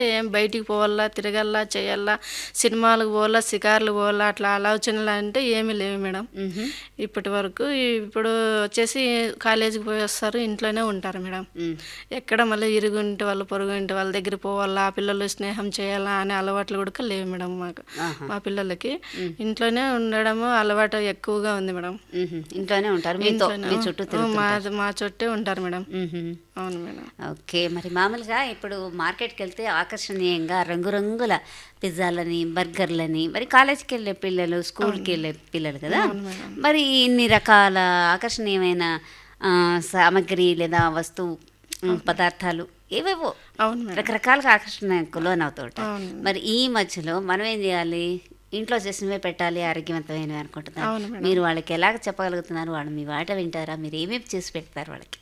ఏం బయటికి పోవాలా తిరగల్లా చేయాలా సినిమాలకు పోవాలా షికార్లు పోవాలా అట్లా ఆలోచనలు అంటే ఏమీ లేవు మేడం మ్మ్హ. ఇప్పటి వరకు ఇప్పుడు వచ్చేసి కాలేజీకి పోయి వస్తారు ఇంట్లోనే ఉంటారు మేడం మ్మ్. ఎక్కడ మళ్ళీ ఇరుగు ఇంటి వాళ్ళు పొరుగు ఇంటి వాళ్ళ దగ్గర పోవాలా ఆ పిల్లలు స్నేహం చేయాలా అనే అలవాట్లు కూడా లేవు మేడం మాకు ఆహా. మా పిల్లలకి ఇంట్లోనే ఉండడము అలవాటు ఎక్కువగా ఉంది మేడం మ్మ్హ. ఇంట్లోనే ఉంటారు మీతో మీ చుట్టూ ఆ, మా మా చుట్టే ఉంటారు మేడం మ్మ్హ. అవును మేడం ఓకే మరి మామూలుగా ఇప్పుడు మార్కెట్కి వెళ్తే ఆకర్షణీయంగా రంగురంగుల పిజ్జాలని బర్గర్లని మరి కాలేజీకి వెళ్ళే పిల్లలు స్కూల్కి వెళ్ళే పిల్లలు కదా మరి ఇన్ని రకాల ఆకర్షణీయమైన ఆ, సామగ్రి లేదా వస్తువు ఉమ్, పదార్థాలు ఏవేవో అవును మేడం రకరకాలుగా ఆకర్షణకు లోనవుతూ ఉంటాయి అవును. మరి ఈ మధ్యలో మనం ఏం చేయాలి ఇంట్లో చేసినవే పెట్టాలి ఆరోగ్యవంతమైనవి అనుకుంటున్నారు అవును మేడం. మీరు వాళ్ళకి ఎలాగ చెప్పగలుగుతున్నారు వాళ్ళు మీ మాట వింటారా మీరు ఏమేమి చేసి పెడతారు వాళ్ళకి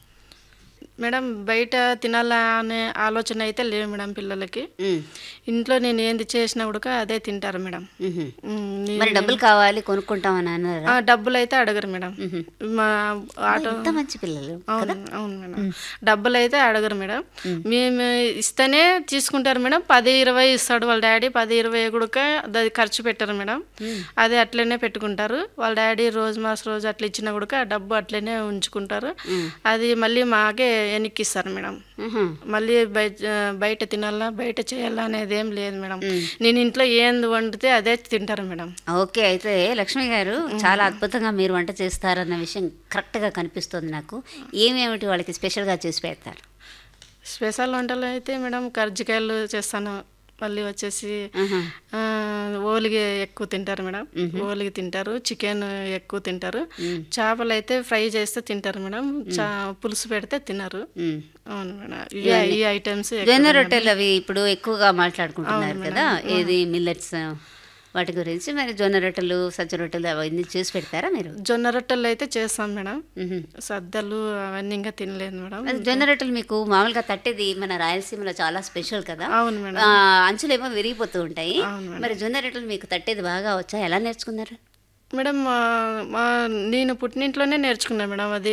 మేడం బయట తినాలా అనే ఆలోచన అయితే లేవు మేడం పిల్లలకి ఉమ్, ఇంట్లో నేను ఏంది చేసినా కూడా అదే తింటారు మేడం మ్హూ. ఉమ్, నీ- మరి డబ్బులు కావాలి కొనుక్కుంటామని అన్నారా ఆ, డబ్బులు అయితే అడగరు మేడం మా ఆటో ఎంత మంచి పిల్లలు అవును అవును మేడం డబ్బులు అయితే అడగరు మేడం మేము ఇస్తేనే తీసుకుంటారు మేడం పది ఇరవై ఇస్తాడు వాళ్ళ డాడీ పది ఇరవై కూడా అది ఖర్చు పెట్టరు మేడం అది అట్లనే పెట్టుకుంటారు వాళ్ళ డాడీ రోజు మాస్ రోజు అట్లా ఇచ్చినా కూడా ఆ డబ్బు అట్లనే ఉంచుకుంటారు అది మళ్ళీ మాకే వెనక్కిస్తారు మేడం మ్హూ. మళ్ళీ బయట బయట తినాలా బయట చేయాలా అనేది ఏం లేదు మేడం నేను ఇంట్లో ఏంది వండితే అదే తింటారు మేడం ఓకే అయితే లక్ష్మి గారు చాలా అద్భుతంగా మీరు వంట చేస్తారన్న విషయం కరెక్ట్గా కనిపిస్తుంది నాకు ఏమేమిటి వాళ్ళకి స్పెషల్గా చేసి పెడతారు స్పెషల్ వంటలు అయితే మేడం కర్జికాయలు చేస్తాను మళ్ళీ వచ్చేసి ఆహా. ఆ, ఓలిగి ఎక్కువ తింటారు మేడం ఓలిగి తింటారు చికెన్ ఎక్కువ తింటారు చేపలు అయితే ఫ్రై చేస్తే తింటారు మేడం చా పులుసు పెడితే తినరు మ్. అవును మేడం ఇవి ఈ ఐటమ్స్ జొన్న రొట్టెలు అవి ఇప్పుడు ఎక్కువగా మాట్లాడుకుంటున్నారు కదా ఏది మిల్లెట్స్ వాటి గురించి మరి జొన్న రొట్టెలు సజ్జ రొట్టెలు అవన్నీ చేసి పెడతారా మీరు జొన్న రొట్టెలు అయితే చేస్తాం మేడం మ్హూ. సద్దలు అవన్నీ ఇంకా తినలేదు మేడం అది జొన్న రొట్టెలు మీకు మామూలుగా తట్టేది మన రాయలసీమలో చాలా స్పెషల్ కదా అవును మేడం ఆ, అంచులేమో విరిగిపోతూ ఉంటాయి అవును మరి జొన్న రొట్టెలు మీకు తట్టేది బాగా వచ్చా ఎలా నేర్చుకున్నారు మేడం మా- మా నేను పుట్టినింట్లోనే నేర్చుకున్నాను మేడం అది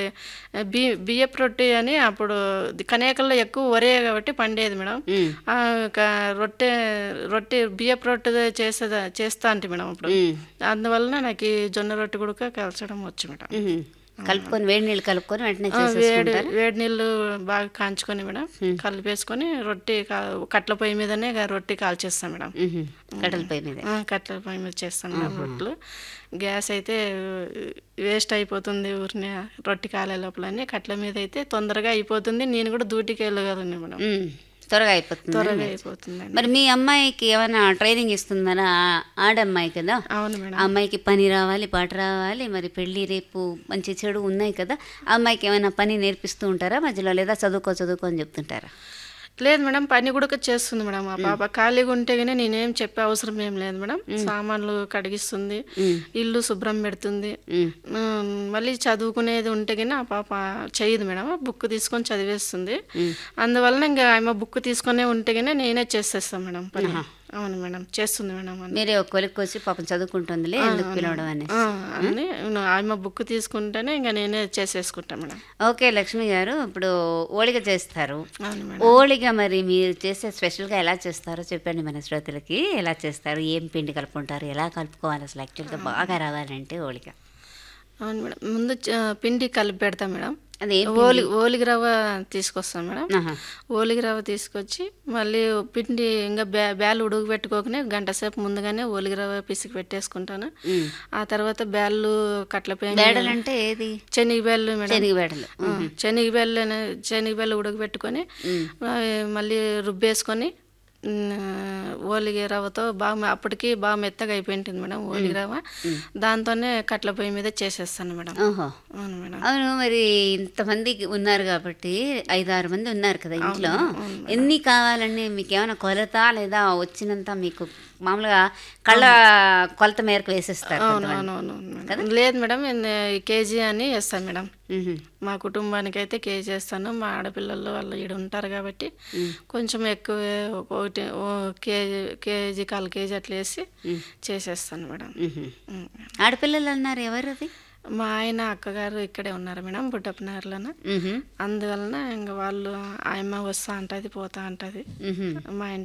బి బియ్యపు రొట్టె అని అప్పుడు కనేకల్లో ఎక్కువ వరే కాబట్టి పండేది మేడం మ్. ఆ, ఒక రొట్టె రొట్టె బియ్యపు రొట్టె చేసేదా చేస్తా అంటే మేడం అప్పుడు మ్. అందువలన నాకు ఈ జొన్న రొట్టె కూడా కాల్చడం వచ్చు మేడం మ్హూ. కలుపుకొని వేడి నీళ్ళు కలుపుకొని వెంటనే ఆ, వేడి చేసేసుకుంటారు వేడి నీళ్ళు బాగా కాంచుకొని మేడం కలిపేసుకొని రొట్టె కా కట్ల పొయ్యి మీదనే ఇక రొట్టె కాల్చేస్తాం మేడం మ్హూ. కట్టెల పొయ్యి మీద ఆ, కట్టెల పొయ్యి మీద చేస్తాను మేడం రొట్టెలు గ్యాస్ అయితే వేస్ట్ అయిపోతుంది ఊరిని రొట్టె కాలే లోపలని కట్ల మీద అయితే తొందరగా అయిపోతుంది నేను కూడా డ్యూటీకి వెళ్ళగలను మేడం మ్. త్వరగా అయిపోతుంది త్వరగా అయిపోతుంది మరి మీ అమ్మాయికి ఏమైనా ట్రైనింగ్ ఇస్తుందనా ఆ- ఆడమ్మాయి కదా అవును మేడం ఆ అమ్మాయికి పని రావాలి పాట రావాలి మరి పెళ్ళి రేపు మంచి చెడు ఉన్నాయి కదా ఆ అమ్మాయికి ఏమైనా పని నేర్పిస్తూ ఉంటారా మధ్యలో లేదా చదువుకో చదువుకో అని చెప్తుంటారా లేదు మేడం పని కూడా చేస్తుంది మేడం మా పాప ఖాళీగా ఉంటే కానీ నేనేం చెప్పే అవసరం ఏం లేదు మేడం సామాన్లు కడిగిస్తుంది ఇల్లు శుభ్రం పెడుతుంది మ్. ఉమ్, మళ్ళీ చదువుకునేది ఉంటే కానీ ఆ పాప చేయదు మేడం బుక్ తీసుకొని చదివేస్తుంది అందువలన ఇంకా ఆమె బుక్ తీసుకునే ఉంటే కానీ నేనే చేసేస్తాను మేడం పని అవును మేడం చేస్తుంది మేడం అని మీరే ఒక కొలిక్కి వచ్చి పాపం చదువుకుంటుందిలే ఎందుకు పిలవడం అని ఆ, అని అవును, ఆమె బుక్ తీసుకుంటేనే ఇంకా నేనే చేసేసుకుంటా మేడం ఓకే లక్ష్మి గారు ఇప్పుడు ఓళిగ చేస్తారు అవును మేడం ఓళిగ మరి మీరు చేసే స్పెషల్గా ఎలా చేస్తారో చెప్పండి మన శ్రోతలకి ఎలా చేస్తారు ఏం పిండి కలుపుకుంటారు ఎలా కలుపుకోవాలి అసలు యాక్చువల్గా బాగా రావాలంటే ఓళిగ అవును మేడం ముందు చ- పిండి కలిపి పెడతాం మేడం అది ఏం ఓలి ఓలిగి రవ్వ తీసుకొస్తాం మేడం ఆహా. ఓలిగి రవ్వ తీసుకొచ్చి మళ్ళీ పిండి ఇంకా బ్యా బ్యాలు ఉడుకు పెట్టుకోకనే గంట సేపు ముందుగానే ఓలిగి రవ్వ పిసికి పెట్టేసుకుంటాను మ్. ఆ తర్వాత బ్యాళ్ళు కట్లపై బేడలంటే ఏది శనగ బ్యాళ్ళు మేడం శనగ బేడలు శనగ బ్యాళ్ళు శనగ బ్యాళ్ళు ఉడకబెట్టుకొని ఆ, మళ్ళీ రుబ్బేసుకొని ఉమ్, ఓలిగి రవ్వతో బాగా మె- అప్పటికి బాగా మెత్తగా అయిపోయింటుంది మేడం ఓలిగి రవ్వ దాంతోనే కట్ల పొయ్యి మీద చేసేస్తాను మేడం ఓహో అవును మేడం అవును మరి ఇంతమంది ఉన్నారు కాబట్టి ఐదు ఆరు మంది ఉన్నారు కదా ఇంట్లో ఎన్ని కావాలండి మీకు ఏమైనా కొలత లేదా వచ్చినంత మీకు మామూలుగా కళ్ళ కొలత మేరకు వేసేస్తారు అవును కొంతమంది. అవును అవును మేడం. లేదు మేడం నేను ఈ కేజీ అని వేస్తాను మేడం మ్హూ. మా కుటుంబానికి అయితే కేజీ వేస్తాను మా ఆడపిల్లలు వాళ్ళు ఈడ ఉంటారు కాబట్టి కొంచెం ఎక్కువ ఒకటి ఓ కేజీ కేజీ కాలు కేజీ అట్లా వేసి చేసేస్తాను మేడం మ్హూ. ఉమ్. ఆడపిల్లలు అన్నారు ఎవరు అది మా ఆయన అక్కగారు ఇక్కడే ఉన్నారు మేడం బుడ్డప్పనగర్లోనే మ్హూ. అందువలన ఇంక వాళ్ళు ఆయమ్మ వస్తా అంటది పోతా అంటది మ్హూ. మా